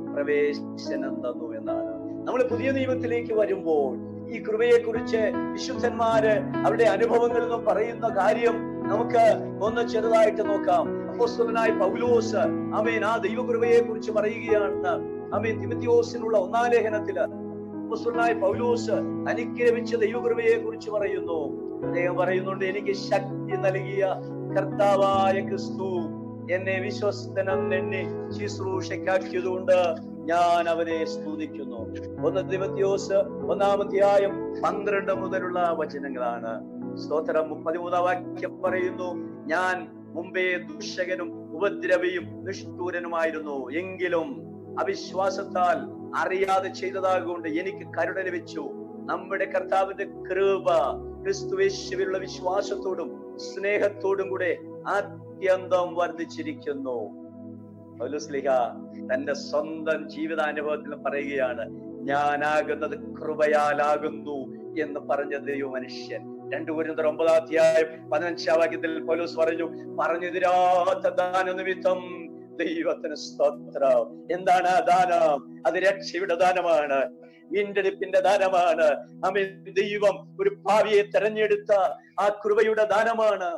പ്രവേശനം തന്നു എന്നാണ് നമ്മൾ പുതിയ നിയമത്തിലേക്ക് വരുമ്പോൾ ഈ കൃപയെ കുറിച്ച് വിശുദ്ധന്മാര് അവരുടെ അനുഭവങ്ങളിൽ നിന്നും പറയുന്ന കാര്യം നമുക്ക് ഒന്ന് ചെറുതായിട്ട് നോക്കാം അപ്പോസ്തലനായ പൗലോസ് അവൻ ആ ദൈവകൃപയെ കുറിച്ച് പറയുകയാണ് അവൻ തിമത്തിയോസിനുള്ള ഒന്നാം ലേഖനത്തില് അപ്പോസ്തലനായ പൗലോസ് തനിക്ക് ലഭിച്ച ദൈവകൃപയെ കുറിച്ച് പറയുന്നു അദ്ദേഹം പറയുന്നുണ്ട് എനിക്ക് ശക്തി നൽകിയ കർത്താവായ ക്രിസ്തു എന്നെ വിശ്വസ്തനം എന്നെ ശുശ്രൂഷയ്ക്കാക്കിയതുകൊണ്ട് ഞാൻ അവനെ സ്തുതിക്കുന്നു ഒന്ന് തിമത്തിയോസ് ഒന്നാമധ്യായം പന്ത്രണ്ട് മുതലുള്ള വചനങ്ങളാണ് സ്തോത്രം പതിമൂന്നാം വാക്യം പറയുന്നു ഞാൻ മുമ്പേ ദൂഷകനും ഉപദ്രവിയും നിഷ്ഠൂരനുമായിരുന്നു എങ്കിലും അവിശ്വാസത്താൽ അറിയാതെ ചെയ്തതാകൊണ്ട് എനിക്ക് കരുണ ലഭിച്ചു നമ്മുടെ കർത്താവിന്റെ കൃപ ക്രിസ്തുവേശുവിലുള്ള വിശ്വാസത്തോടും സ്നേഹത്തോടും കൂടെ അത്യന്തം വർദ്ധിച്ചിരിക്കുന്നു പൗലോസ്ലിഹ തന്റെ സ്വന്തം ജീവിതാനുഭവത്തിൽ പറയുകയാണ് ഞാനാകുന്നത് കൃപയാലാകുന്നു എന്ന് പറഞ്ഞ ദൈവ മനുഷ്യൻ രണ്ടു കുരുന്നർ ഒമ്പതാം അധ്യായം പതിനഞ്ചാം വാക്യത്തിൽ പൗലോസ് പറഞ്ഞു പറഞ്ഞു തരാത്ത ദാന നിമിത്തം ദൈവത്തിന് സ്തോത്രം എന്താണ് ആ ദാനം അത് രക്ഷയുടെ ദാനമാണ് വീണ്ടെടുപ്പിന്റെ ദാനമാണ് അമേ ദൈവം ഒരു ഭാവിയെ തെരഞ്ഞെടുത്ത ആ കൃപയുടെ ദാനമാണ്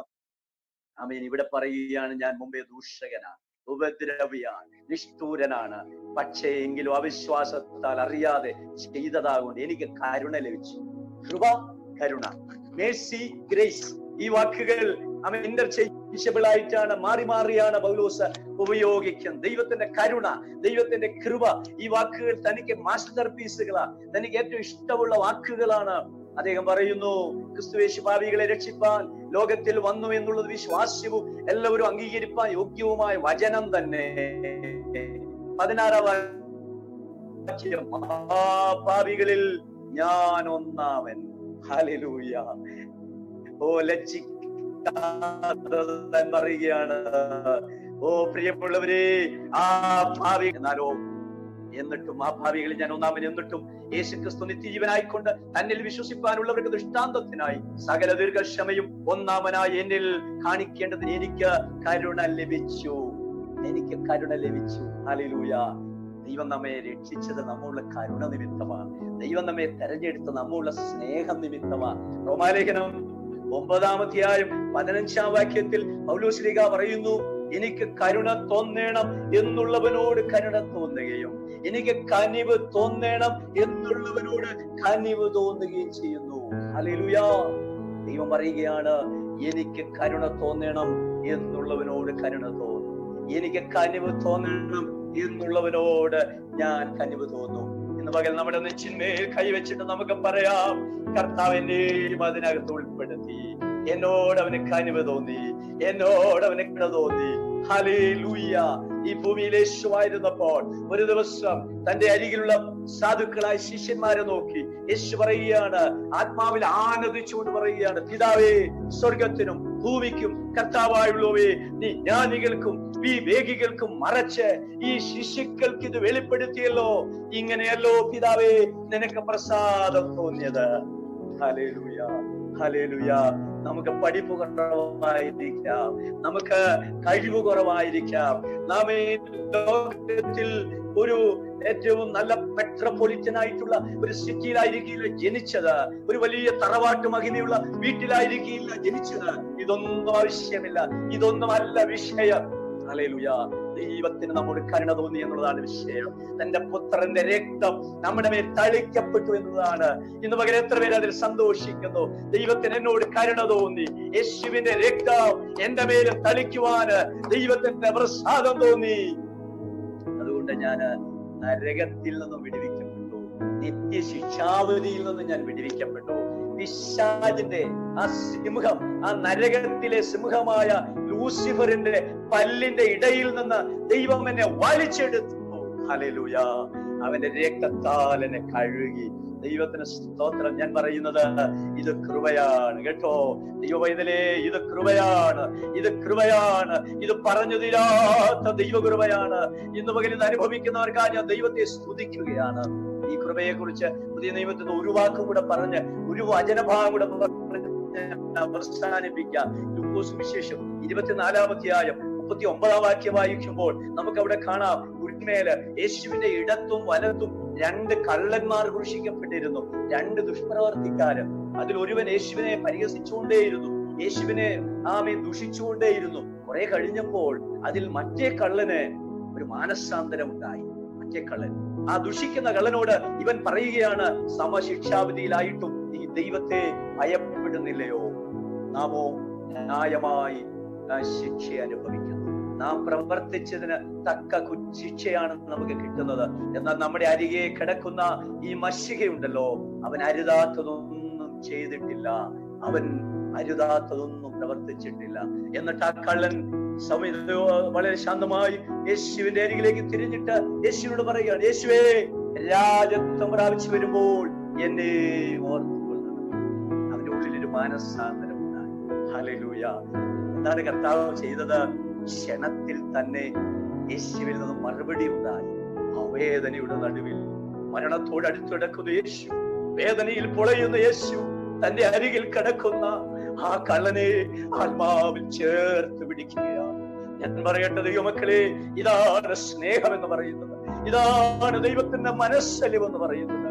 അമീൻ ഇവിടെ പറയുകയാണ് ഞാൻ മുമ്പേ ദൂഷകനാണ് ഉപദ്രവിയാണ് നിഷ്ഠൂരനാണ് പക്ഷേ എങ്കിലും അവിശ്വാസത്താൽ അറിയാതെ ചെയ്തതാകൊണ്ട് എനിക്ക് കരുണ ലഭിച്ചു കൃപ കരുണ മേഴ്സി ഗ്രേസ് ഈ വാക്കുകൾ അവൻ ഇന്റർചേഞ്ചബിൾ ആയിട്ടാണ് മാറി മാറിയാണ് പൗലോസ് ഉപയോഗിക്കുന്നത് ദൈവത്തിന്റെ കരുണ ദൈവത്തിന്റെ കൃപ ഈ വാക്കുകൾ തനിക്ക് മാസ്റ്റർ പീസുകളാ തനിക്ക് ഏറ്റവും ഇഷ്ടമുള്ള വാക്കുകളാണ് അദ്ദേഹം പറയുന്നു ക്രിസ്തുവേശു ഭാവികളെ രക്ഷിപ്പാൻ ലോകത്തിൽ വന്നു എന്നുള്ളത് വിശ്വാസ്യവും എല്ലാവരും അംഗീകരിപ്പാൻ യോഗ്യവുമായ വചനം തന്നെ പതിനാറാം വാക്യം ആ പാപികളിൽ ഞാൻ ഒന്നാമൻ ഹല്ലേലൂയ ഓ ലജ്ജിക്കാതെ പറയുകയാണ് ഓ പ്രിയമുള്ളവരെ ആ ഭാവി എന്നാലോ എന്നിട്ടും ആ ഭാവികളിൽ ഞാൻ ഒന്നാമൻ എന്നിട്ടും യേശു ക്രിസ്തു നിത്യജീവനായിക്കൊണ്ട് തന്നിൽ വിശ്വസിപ്പാനുള്ളവർക്ക് ദൃഷ്ടാന്തത്തിനായി സകല ദീർഘക്ഷമയും ഒന്നാമനായി എന്നിൽ കാണിക്കേണ്ടതിന് എനിക്ക് കരുണ ലഭിച്ചു എനിക്ക് കരുണ ലഭിച്ചു ഹല്ലേലൂയ ദൈവം നമ്മെ രക്ഷിച്ചത് നമ്മളുടെ കരുണ നിമിത്തമാണ് ദൈവം നമ്മെ തെരഞ്ഞെടുത്ത നമ്മളുടെ സ്നേഹം നിമിത്തമാണ് റോമാലേഖനം ഒമ്പതാമധ്യായം പതിനഞ്ചാം വാക്യത്തിൽ പൗലോശ്രീക പറയുന്നു എനിക്ക് കരുണ തോന്നേണം എന്നുള്ളവനോട് കരുണ തോന്നുകയും എനിക്ക് കനിവ് തോന്നേണം എന്നുള്ളവനോട് കനിവ് തോന്നുകയും ചെയ്യുന്നു ഹല്ലേലൂയ ദൈവം പറയുകയാണ് എനിക്ക് കരുണ തോന്നണം എന്നുള്ളവനോട് കരുണ തോന്നും എനിക്ക് കനിവ് തോന്നണം എന്നുള്ളവനോട് ഞാൻ കനിവ് തോന്നും ഇന്ന് പകൽ നമ്മുടെ നെച്ചിന്മേൽ കൈവച്ചിട്ട് നമുക്ക് പറയാം കർത്താവിന്റെയും അതിനകത്ത് ഉൾപ്പെടുത്തി എന്നോട് അവന് കനിവ് തോന്നി എന്നോട് അവന് കിട തോന്നി ഹലേലൂയ ഈ ഭൂമിയിൽ യേശുവായിരുന്നപ്പോൾ ഒരു ദിവസം തന്റെ അരികിലുള്ള സാധുക്കളായ ശിഷ്യന്മാരെ നോക്കി യേശു പറയുകയാണ് ആത്മാവിൽ ആനന്ദിച്ചുകൊണ്ട് പറയുകയാണ് പിതാവേ സ്വർഗത്തിനും ഭൂമിക്കും കർത്താവായുള്ളവേ നീ ജ്ഞാനികൾക്കും വിവേകികൾക്കും മറച്ച് ഈ ശിശുക്കൾക്ക് ഇത് വെളിപ്പെടുത്തിയല്ലോ ഇങ്ങനെയല്ലോ പിതാവേ നിനക്ക് പ്രസാദം തോന്നിയത് ഹലേലൂയ ഹലേലുയ നമുക്ക് പഠിപ്പ് കുറവായിരിക്കാം നമുക്ക് കഴിവ് കുറവായിരിക്കാം നാം ഈ ലോകത്തിൽ ഒരു ഏറ്റവും നല്ല മെട്രോപൊളിറ്റൻ ആയിട്ടുള്ള ഒരു സിറ്റിയിലായിരിക്കില്ല ജനിച്ചത് ഒരു വലിയ തറവാട്ട് മഹിമയുള്ള വീട്ടിലായിരിക്കില്ല ജനിച്ചത് ഇതൊന്നും ആവശ്യമില്ല ഇതൊന്നും അല്ല വിഷയം ഹല്ലേലൂയ ദൈവത്തിന് നമ്മോട് കരുണ തോന്നി എന്നുള്ളതാണ് വിഷയം തന്റെ പുത്രന്റെ രക്തം നമ്മുടെ മേൽ തളിക്കപ്പെട്ടു എന്നതാണ് ഇന്ന് പകരം എത്ര പേര് അതിൽ സന്തോഷിക്കുന്നു ദൈവത്തിന് എന്നോട് കരുണ തോന്നി യേശുവിന്റെ രക്തം എന്റെ മേലും തളിക്കുവാന് ദൈവത്തിന്റെ പ്രസാദം തോന്നി അതുകൊണ്ട് ഞാൻ നരകത്തിൽ നിന്നും വിടുവിക്കപ്പെട്ടു നിത്യശിക്ഷാവധിയിൽ നിന്നും ഞാൻ വിടുവിക്കപ്പെട്ടു പിശാചിന്റെ ആ സിംഹം ആ നരകത്തിലെ സിംഹമായ ലൂസിഫറിന്റെ പല്ലിന്റെ ഇടയിൽ നിന്ന് ദൈവം എന്നെ വലിച്ചെടുത്തു ഹല്ലേലൂയ അവന്റെ രക്തത്താൽ എന്നെ കഴുകി ദൈവത്തിന് സ്തോത്രം ഞാൻ പറയുന്നത് ഇത് കൃപയാണ് കേട്ടോ ദൈവവൈതലേ ഇത് കൃപയാണ് ഇത് കൃപയാണ് ഇത് പറഞ്ഞു തീരാത്ത ദൈവകൃപയാണ് ഇന്ന് പകൽ ഇത് അനുഭവിക്കുന്നവർക്കായി ഞാൻ ദൈവത്തെ സ്തുതിക്കുകയാണ് ഈ കൃപയെ കുറിച്ച് പുതിയ നിയമത്തിൽ നിന്ന് ഒരു വാക്കും കൂടെ പറഞ്ഞ് ഒരു വചനഭാഗം കൂടെ പറഞ്ഞ് അവസാനിപ്പിക്കാം ലൂക്കോസ് വിശേഷം ഇരുപത്തിനാലാമധ്യായം മുപ്പത്തി ഒമ്പതാം വാക്യം വായിക്കുമ്പോൾ നമുക്ക് അവിടെ കാണാം ഉരുമേല് യേശുവിന്റെ ഇടത്തും വലത്തും രണ്ട് കള്ളന്മാർ ക്രൂശിക്കപ്പെട്ടിരുന്നു രണ്ട് ദുഷ്പ്രവർത്തിക്കാര് അതിൽ ഒരുവൻ യേശുവിനെ പരിഹസിച്ചുകൊണ്ടേയിരുന്നു യേശുവിനെ ആമെ ദുഷിച്ചുകൊണ്ടേയിരുന്നു കുറെ കഴിഞ്ഞപ്പോൾ അതിൽ മറ്റേ കള്ളന് ഒരു മാനസാന്തരം ഉണ്ടായി മറ്റേ കള്ളൻ ആ ദുഷിക്കുന്ന കള്ളനോട് ഇവൻ പറയുകയാണ് സമശിക്ഷാവിധിയിലായിട്ടും നീ ദൈവത്തെ ഭയപ്പെടുന്നില്ലയോ നാമോ ന്യായമായി ആ ശിക്ഷ അനുഭവിക്കുന്നു നാം പ്രവർത്തിച്ചതിന് തക്ക കു- ശിക്ഷയാണ് നമുക്ക് കിട്ടുന്നത് എന്നാൽ നമ്മുടെ അരികെ കിടക്കുന്ന ഈ മഷികയുണ്ടല്ലോ അവൻ അരുതാത്തതൊന്നും ചെയ്തിട്ടില്ല അവൻ അരുതാത്തതൊന്നും പ്രവർത്തിച്ചിട്ടില്ല എന്നിട്ട് ആ കള്ളൻ സമയത്ത് വളരെ ശാന്തമായി യേശുവിന്റെ അരികിലേക്ക് തിരിഞ്ഞിട്ട് യേശുവിനോട് പറയുകയാണ് യേശുവേ രാജത്വം പ്രാപിച്ചു വരുമ്പോൾ എന്നെ ഓർത്തുകൊള്ളണം അവന്റെ ഉള്ളിൽ ഒരു മാനസാന്തരം ഉണ്ടായി ഹല്ലേലൂയ എന്താണ് കർത്താവ് ചെയ്തത് ക്ഷണത്തിൽ തന്നെ യേശുവിൽ നിന്ന് മറുപടി ഉണ്ടായി ആ വേദനയുടെ നടുവിൽ മരണത്തോട് അടുത്തിടക്കുന്ന യേശു വേദനയിൽ പൊളയുന്ന യേശു തന്റെ അരികിൽ കിടക്കുന്ന ആ കള്ളനെ ആത്മാവിൽ ചേർത്ത് പിടിക്കുകയാണ് ഞാൻ പറയട്ടെ ദൈവമക്കളെ ഇതാണ് സ്നേഹം എന്ന് പറയുന്നത് ഇതാണ് ദൈവത്തിന്റെ മനസ്സലിവ് എന്ന് പറയുന്നത്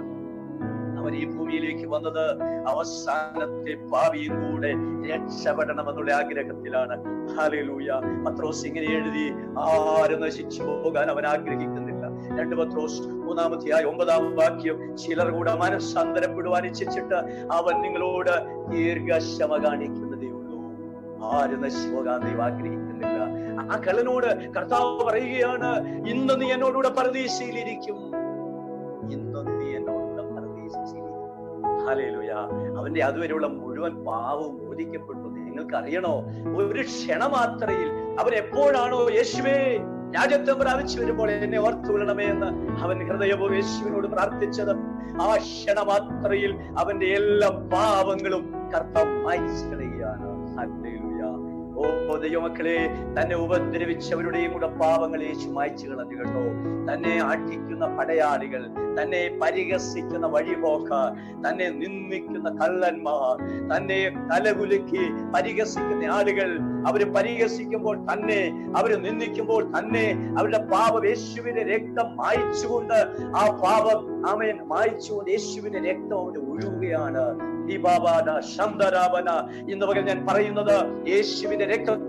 അവൻ ഈ ഭൂമിയിലേക്ക് വന്നത് അവസാനത്തെ ഭാവിയും കൂടെ രക്ഷപ്പെടണമെന്നുള്ള ആഗ്രഹത്തിലാണ് ഹാലൂയ പത്രോസ് ഇങ്ങനെ എഴുതി ആരും നശിച്ചു പോകാൻ അവൻ ആഗ്രഹിക്കുന്നില്ല രണ്ട് പത്രോസ് മൂന്നാമത്തെയായ ഒമ്പതാം വാക്യം ചിലർ കൂടെ മനസ്സാന്തരപ്പെടുവാൻ ഇച്ഛിച്ചിട്ട് അവൻ നിങ്ങളോട് ദീർഘക്ഷമ കാണിക്കുന്നതേ ഉള്ളൂ ആരും നശിച്ചു പോകാൻ ദൈവം ആഗ്രഹിക്കുന്നില്ല ആ കള്ളനോട് കർത്താവ് പറയുകയാണ് ഇന്ന് നീ എന്നോടുകൂടെ പരദീശയിലിരിക്കും ഇന്ന് നീ എന്നോടുകൂടെ പരദീശയിലിരിക്കും ഹല്ലേലൂയ അവന്റെ അതുവരെയുള്ള മുഴുവൻ പാവവും മോചിക്കപ്പെട്ടു നിങ്ങൾക്ക് അറിയണോ ഒരു ക്ഷണമാത്രയിൽ അവൻ എപ്പോഴാണോ യേശുവേ രാജ്യത്വം പ്രാപിച്ചു വരുമ്പോൾ എന്നെ ഓർത്തു കൊള്ളണമേ എന്ന് അവൻ ഹൃദയവും യേശുവിനോട് പ്രാർത്ഥിച്ചത് ആ ക്ഷണമാത്രയിൽ അവന്റെ എല്ലാ പാവങ്ങളും കർത്താവ് മായ്ച്ചു കളയുകയാണ് ഹല്ലേലൂയ ഓ ദൈവമക്കളെ തന്നെ ഉപദ്രവിച്ചവരുടെയും കൂടെ പാവങ്ങൾ യേശു മായ്ച്ചു കളഞ്ഞു കേട്ടോ തന്നെ അടിക്കുന്ന പടയാളികൾ തന്നെ പരിഹസിക്കുന്ന വഴിപോക്ക തന്നെ നിന്ദിക്കുന്ന കള്ളന്മാർ തന്നെ തലകുലുക്കി പരിഹസിക്കുന്ന ആളുകൾ അവര് പരിഹസിക്കുമ്പോൾ തന്നെ അവര് നിന്ദിക്കുമ്പോൾ തന്നെ അവരുടെ പാപം യേശുവിന്റെ രക്തം മായ്ച്ചുകൊണ്ട് ആ പാപം ആമേൻ മായ്ച്ചുകൊണ്ട് യേശുവിന്റെ രക്തം അവിടെ ഒഴുകുകയാണ് ഈ ബാബാന ശന്തരാപന ഇന്ന് പകൽ ഞാൻ പറയുന്നത് യേശുവിന്റെ രക്തം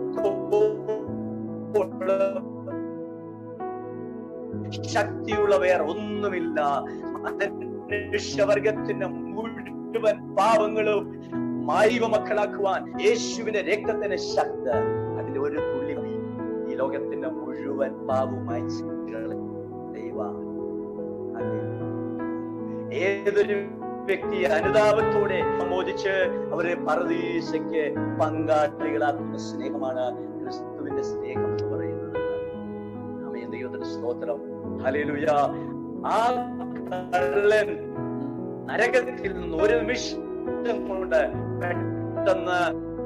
ശക്തിയുള്ള വേറെ ഒന്നുമില്ല മനുഷ്യവർഗത്തിന്റെ മുഴുവൻ പാവങ്ങളും മായിവ മക്കളാക്കുവാൻ യേശുവിന്റെ രക്തത്തിന് ശക്ത അതിൽ ഒരു തുള്ളി മതി. ഈ ലോകത്തിന്റെ മുഴുവൻ പാവമായി ദൈവ ഏതൊരു വ്യക്തി അനുതാപത്തോടെ മോചിച്ച് അവരെ പറദീശയ്ക്ക് പങ്കാളികളാക്കുന്ന സ്നേഹമാണ് ക്രിസ്തുവിന്റെ സ്നേഹം എന്ന് പറയുന്നത് അമേ ദൈവത്തിന്റെ സ്തോത്രം ഹല്ലേലൂയ ആ കള്ളൻ നരകത്തിൽ നിന്ന് ഒരു നിമിഷം കൊണ്ട് പെട്ടെന്ന്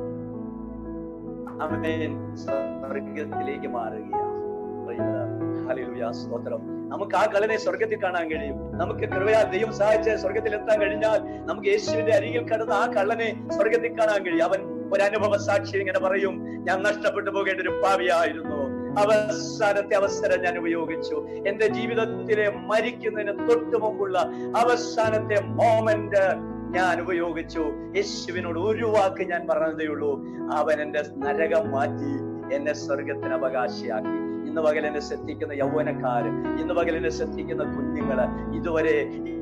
അവൻ സ്വർഗത്തിലേക്ക് മാറുകയാണ് ഹല്ലേലൂയ സ്തോത്രം നമുക്ക് ആ കള്ളനെ സ്വർഗത്തിൽ കാണാൻ കഴിയും നമുക്ക് കൃപയാൽ ദൈവം സഹായിച്ച് സ്വർഗത്തിൽ എത്താൻ കഴിഞ്ഞാൽ നമുക്ക് യേശുവിന്റെ അരികിൽ കടന്ന് ആ കള്ളനെ സ്വർഗത്തിൽ കാണാൻ കഴിയും അവൻ ഒരു അനുഭവ സാക്ഷി ഇങ്ങനെ പറയും ഞാൻ നഷ്ടപ്പെട്ടു പോകേണ്ട ഒരു പാവിയായിരുന്നു അവസാനത്തെ അവസരം ഞാൻ ഉപയോഗിച്ചു എന്റെ ജീവിതത്തിലെ മരിക്കുന്നതിന് തൊട്ടു മുമ്പുള്ള അവസാനത്തെ മോമെന്റ് ഞാൻ ഉപയോഗിച്ചു യേശുവിനോട് ഒരു വാക്ക് ഞാൻ പറഞ്ഞതേ ഉള്ളൂ അവൻ എന്റെ നരകം മാറ്റി എന്നെ സ്വർഗത്തിന് അവകാശിയാക്കി ഇന്ന് പകൽ എന്നെ ശ്രദ്ധിക്കുന്ന യൗവനക്കാര് ഇന്ന് പകൽ എന്നെ ശ്രദ്ധിക്കുന്ന കുഞ്ഞുങ്ങള് ഇതുവരെ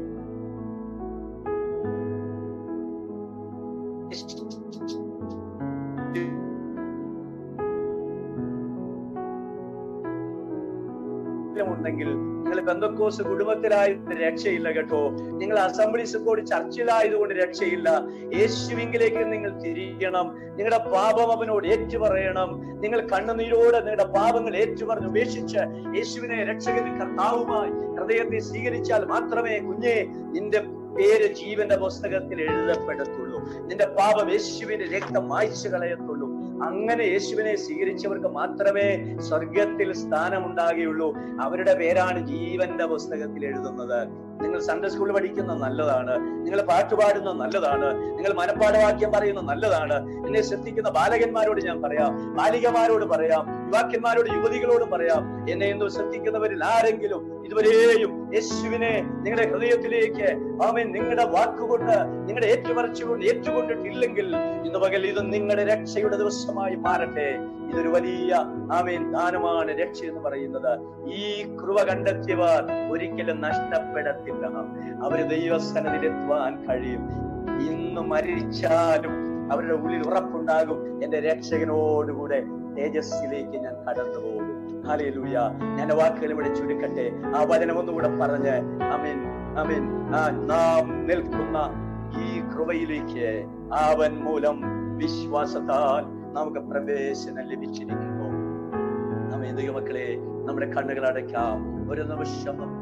ഉണ്ടെങ്കിൽ നിങ്ങൾ ബന്ധക്കോസ് കുടുംബത്തിലായത് രക്ഷയില്ല കേട്ടോ നിങ്ങൾ അസംബ്ലീസ് കൂടി ചർച്ചിലായതുകൊണ്ട് രക്ഷയില്ല യേശുവിങ്കിലേക്ക് നിങ്ങൾ തിരിയണം നിങ്ങളുടെ പാപം അവനോട് ഏറ്റുപറയണം നിങ്ങൾ കണ്ണുനീരോടെ നിങ്ങളുടെ പാപങ്ങൾ ഏറ്റുപറഞ്ഞ് ഉപേക്ഷിച്ച് യേശുവിനെ രക്ഷകനും കർത്താവുമായി ഹൃദയത്തെ സ്വീകരിച്ചാൽ മാത്രമേ കുഞ്ഞെ നിന്റെ പേര് ജീവന്റെ പുസ്തകത്തിൽ എഴുതപ്പെടത്തുള്ളൂ നിന്റെ പാപം യേശുവിന്റെ രക്തം മായ്ച്ചു കളയത്തുള്ളൂ അങ്ങനെ യേശുവിനെ സ്വീകരിച്ചവർക്ക് മാത്രമേ സ്വർഗത്തിൽ സ്ഥാനമുണ്ടാകുകയുള്ളൂ അവരുടെ പേരാണ് ജീവന്റെ പുസ്തകത്തിൽ എഴുതുന്നത് നിങ്ങൾ സൺഡേ സ്കൂളിൽ പഠിക്കുന്ന നല്ലതാണ് നിങ്ങൾ പാട്ടുപാടുന്ന നല്ലതാണ് നിങ്ങൾ മനപ്പാഠവാക്യം പറയുന്ന നല്ലതാണ് എന്നെ ശ്രദ്ധിക്കുന്ന ബാലകന്മാരോട് ഞാൻ പറയാം ബാലികമാരോട് പറയാം യുവാക്കന്മാരോട് യുവതികളോട് പറയാം എന്നെ ഇന്ന് ശ്രദ്ധിക്കുന്നവരിൽ ആരെങ്കിലും ഇതുവരെയും യേശുവിനെ നിങ്ങളുടെ ഹൃദയത്തിലേക്ക് ആമേൻ നിങ്ങളുടെ വാക്കുകൊണ്ട് നിങ്ങളുടെ ഏറ്റുപറച്ചുകൊണ്ട് ഏറ്റുകൊണ്ടിട്ടില്ലെങ്കിൽ ഇന്ന് പകൽ ഇത് നിങ്ങളുടെ രക്ഷയുടെ ദിവസമായി മാറട്ടെ ഇതൊരു വലിയ ആമേൻ ദാനമാണ് രക്ഷ എന്ന് പറയുന്നത് ഈ കൃപ കണ്ടെത്തിയവർ ഒരിക്കലും നഷ്ടപ്പെടത്തില്ല അവര് ദൈവസ്ഥനത്തിലെത്തുവാൻ കഴിയും ഇന്ന് മരിച്ചാലും അവരുടെ ഉള്ളിൽ ഉറപ്പുണ്ടാകും എന്റെ രക്ഷകനോടുകൂടെ തേജസ്സിലേക്ക് ഞാൻ കടന്നു പോകും ഹാലേലൂയ ഞാൻ വാക്കുകൾ ഇവിടെ ചുരുക്കട്ടെ ആ വചനം ഒന്നുകൂടെ പറഞ്ഞ് അമീൻ അമീൻ ആ നാം നിൽക്കുന്ന ഈ കൃപയിലേക്ക് അവൻ മൂലം വിശ്വാസത്താൽ നമുക്ക് പ്രവേശനം ലഭിച്ചിരിക്കുന്നു നമ്മെ ദൈവമക്കളെ നമ്മുടെ കണ്ണുകൾ അടയ്ക്കാം ഒരു നിമിഷം നമുക്ക്